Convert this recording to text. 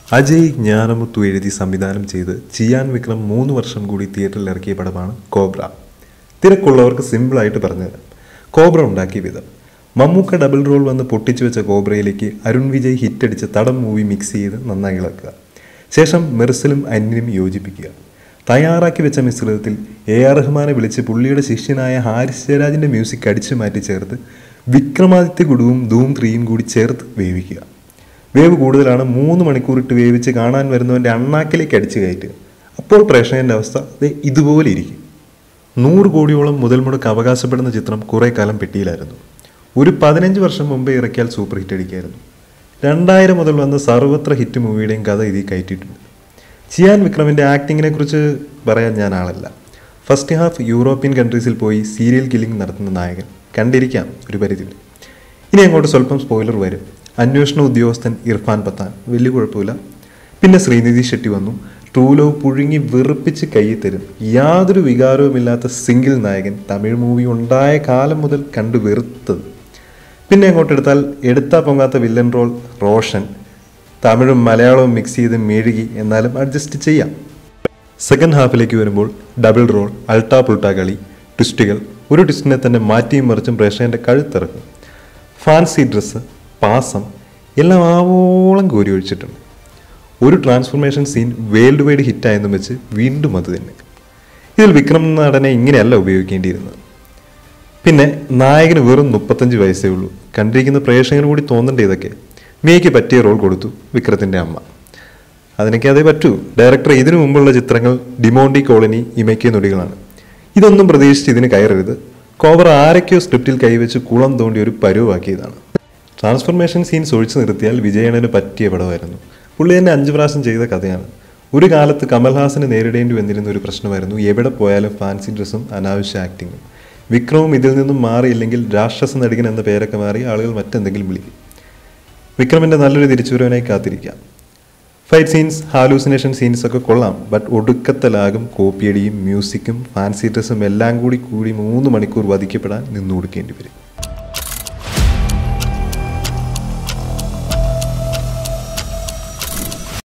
അജയ് ജ്ഞാനമുത്തു എഴുതി സംവിധാനം ചെയ്ത് ചിയാൻ വിക്രം മൂന്ന് വർഷം കൂടി തിയേറ്ററിൽ ഇറക്കിയ പടമാണ് കോബ്ര തിരക്കുള്ളവർക്ക് സിമ്പിളായിട്ട് പറഞ്ഞുതരാം കോബ്ര ഉണ്ടാക്കിയ വിധം മമ്മൂക്ക ഡബിൾ റോൾ വന്ന് പൊട്ടിച്ചു വെച്ച കോബ്രയിലേക്ക് അരുൺ വിജയ് ഹിറ്റടിച്ച തടം മൂവി മിക്സ് ചെയ്ത് നന്നായി ഇളക്കുക ശേഷം മെർസലും അന്യനും യോജിപ്പിക്കുക തയ്യാറാക്കി വെച്ച മിശ്രിതത്തിൽ എ ആർ റഹ്മാനെ വിളിച്ച് പുള്ളിയുടെ ശിഷ്യനായ ഹാരിസ് ജയരാജിൻ്റെ മ്യൂസിക് അടിച്ചു മാറ്റി ചേർത്ത് വിക്രമാദിത്യ ഗുഡുവും ധൂം ത്രീയും കൂടി ചേർത്ത് വേവിക്കുക വേവ് കൂടുതലാണ് മൂന്ന് മണിക്കൂറിട്ട് വേവിച്ച് കാണാൻ വരുന്നവൻ്റെ അണ്ണാക്കിലേക്ക് അടിച്ചു കയറ്റുക അപ്പോൾ പ്രേക്ഷകൻ്റെ അവസ്ഥ ദേ ഇതുപോലെ ഇരിക്കും നൂറ് കോടിയോളം മുതൽ മുടക്ക് അവകാശപ്പെടുന്ന ചിത്രം കുറേ കാലം പെട്ടിയിലായിരുന്നു ഒരു പതിനഞ്ച് വർഷം മുമ്പേ ഇറക്കിയാൽ സൂപ്പർ ഹിറ്റ് അടിക്കായിരുന്നു രണ്ടായിരം മുതൽ വന്ന സർവത്ര ഹിറ്റ് മൂവിയുടെയും കഥ ഇതിൽ കയറ്റിയിട്ടുണ്ട് ചിയാൻ വിക്രമിൻ്റെ ആക്ടിങ്ങിനെ കുറിച്ച് പറയാൻ ഞാൻ ആളല്ല ഫസ്റ്റ് ഹാഫ് യൂറോപ്യൻ കൺട്രീസിൽ പോയി സീരിയൽ കില്ലിംഗ് നടത്തുന്ന നായകൻ കണ്ടിരിക്കാം ഒരു പരിധിവരെ ഇനി അങ്ങോട്ട് സ്വല്പം സ്പോയിലർ വരും അന്വേഷണ ഉദ്യോഗസ്ഥൻ ഇർഫാൻ പത്താൻ വലിയ കുഴപ്പമില്ല പിന്നെ ശ്രീനിധി ഷെട്ടി വന്നു ട്രൂലോ പുഴുങ്ങി വെറുപ്പിച്ച് കയ്യിൽ തരും യാതൊരു വികാരവുമില്ലാത്ത സിംഗിൾ നായകൻ തമിഴ് മൂവി ഉണ്ടായ കാലം മുതൽ കണ്ടു വെറുത്തത് പിന്നെ അങ്ങോട്ട് എടുത്താൽ എടുത്താ പൊങ്ങാത്ത വില്ലൻ റോൾ റോഷൻ തമിഴും മലയാളവും മിക്സ് ചെയ്ത് മെഴുകി എന്നാലും അഡ്ജസ്റ്റ് ചെയ്യാം സെക്കൻഡ് ഹാഫിലേക്ക് വരുമ്പോൾ ഡബിൾ റോൾ അൾട്ടാ പുൾട്ടാ കളി ട്വിസ്റ്റുകൾ ഒരു ട്വിസ്റ്റിനെ തന്നെ മാറ്റിയും മറിച്ചും പ്രേക്ഷകന്റെ കഴുത്തിറക്കും ഫാൻസി ഡ്രസ്സ് പാസം എല്ലാം ആവോളം കോരി ഒഴിച്ചിട്ടുണ്ട് ഒരു ട്രാൻസ്ഫോർമേഷൻ സീൻ വേൾഡ് വൈഡ് ഹിറ്റായെന്നും വെച്ച് വീണ്ടും അത് തന്നെ ഇതിൽ വിക്രം എന്ന നടനെ ഇങ്ങനെയല്ല ഉപയോഗിക്കേണ്ടിയിരുന്നത് പിന്നെ നായകന് വെറും മുപ്പത്തഞ്ച് വയസ്സേ ഉള്ളൂ കണ്ടിരിക്കുന്ന പ്രേക്ഷകന് കൂടി തോന്നണ്ടേ ഇതൊക്കെ മിയയ്ക്ക് പറ്റിയ റോൾ കൊടുത്തു വിക്രത്തിൻ്റെ അമ്മ അതിനൊക്കെ അതേ പറ്റൂ ഡയറക്ടർ ഇതിനു മുമ്പുള്ള ചിത്രങ്ങൾ ഡിമോണ്ടി കോളനി ഇമയ്ക്ക് നൊടികളാണ് ഇതൊന്നും പ്രതീക്ഷിച്ച് ഇതിന് കയറരുത് കോവർ ആരൊക്കെയോ സ്ക്രിപ്റ്റിൽ കൈവച്ച് കുളം തോണ്ടി ഒരു പരുവാക്കിയതാണ് ട്രാൻസ്ഫോർമേഷൻ സീൻസ് ഒഴിച്ചു നിർത്തിയാൽ വിജയണന് പറ്റിയ പടമായിരുന്നു പുള്ളി തന്നെ അഞ്ച് പ്രാവശ്യം ചെയ്ത കഥയാണ് ഒരു കാലത്ത് കമൽഹാസന് നേരിടേണ്ടി വന്നിരുന്ന ഒരു പ്രശ്നമായിരുന്നു എവിടെ പോയാലും ഫാൻസി ഡ്രസ്സും അനാവശ്യ ആക്ടിങ്ങും വിക്രവും ഇതിൽ നിന്നും മാറിയില്ലെങ്കിൽ രാക്ഷസ നടികൻ എന്ന പേരൊക്കെ മാറി ആളുകൾ മറ്റെന്തെങ്കിലും വിളിക്കും വിക്രമിൻ്റെ നല്ലൊരു തിരിച്ചുവരവിനായി കാത്തിരിക്കാം ഫൈറ്റ് സീൻസ് ഹാലൂസിനേഷൻ സീൻസ് ഒക്കെ കൊള്ളാം ബട്ട് ഒടുക്കത്തെ ലാഗും കോപ്പിയടിയും മ്യൂസിക്കും ഫാൻസി ഡ്രസ്സും എല്ലാം കൂടി കൂടി മൂന്ന് മണിക്കൂർ വധിക്കപ്പെടാൻ നിന്നു കൊടുക്കേണ്ടി വരും